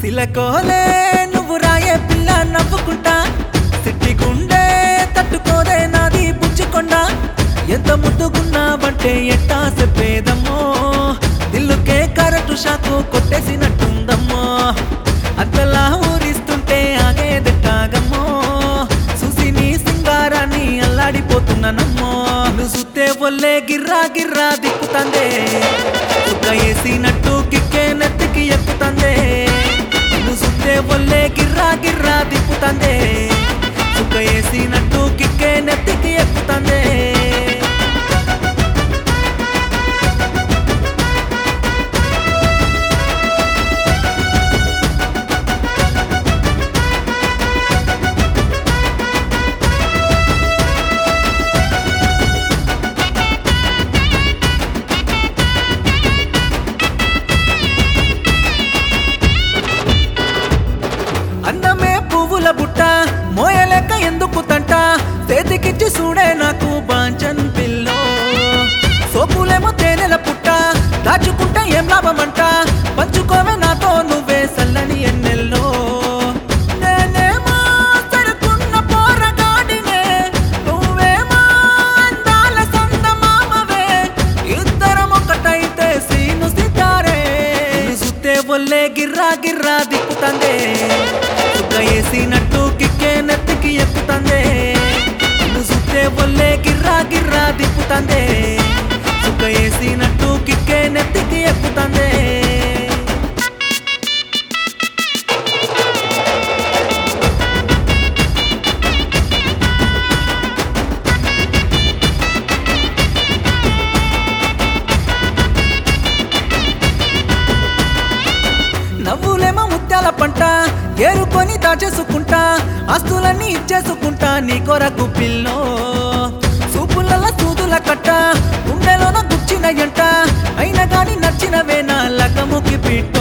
సిలకోలే నువ్వు రాయే పిల్ల నవ్వుకుంటా సిట్టి గుండె తట్టుకోదే నాది పుచ్చుకొండ ఎంత ముద్దుగున్నావంటే ఎట్టా చెప్పేదమ్మో దిల్లుకే కరెంటు షాకు కొట్టేసినట్టుందమ్మో అంతలా ఊరిస్తుంటే ఆగేదెట్టాగమ్మో చూసి నీ సింగారాన్ని అల్లాడిపోతున్నానమ్మో నువ్వు చూస్తే ఒల్లే గిర్రా గిర్రా దిక్కుతందే చుక్క వేసినట్టు కిక్కే నెత్తికి ఎక్కుతందే నువ్వు చూస్తే ఒల్లే గిర్రా గిర్రా దిక్కుతందే చుక్క వేసినట్టు కిక్కే నెత్తికి ఎక్కుతందే అన్నమే పువ్వుల బుట్ట మోయలేక ఎందుకు తంట చేతికిచ్చి చూడే నాకు బాంచన్ పిల్లో సోపులేమో తేనెల పుట్ట దాచుకుంటా ఏం లాభమంట పంచుకోవే నాతో నువ్వే సల్లని ఎన్నెల్లో నేనేమో సరుకున్న పోరగాడినే, నువ్వేమో అందాల చందమామవే. ఇద్దరం ఒకటైతే సీను సితారే సుత్తే ఒల్లే గిర్రా గిర్రా దిక్కుతందే సుక్క వేసినట్టు కిక్కే నెత్తికి ఎక్కుతందే నువ్వు సుత్తే ఒల్లే గిర్రా గిర్రా దిక్కుతందే సుక్క వేసినట్టు కిక్కే నెత్తికి ఎక్కుతందే నవ్వులేమో ముత్యాల పంట ఏరుకొని దాచేసుకుంటా ఆస్తులన్నీ ఇచ్చేసుకుంటా నీ కొరకు పిల్లో సూపులలో సూదుల కట్ట గుండెలోన గుచ్చిన ఎంట అయినా గాని నచ్చినవే నా లకముకి పిట్ట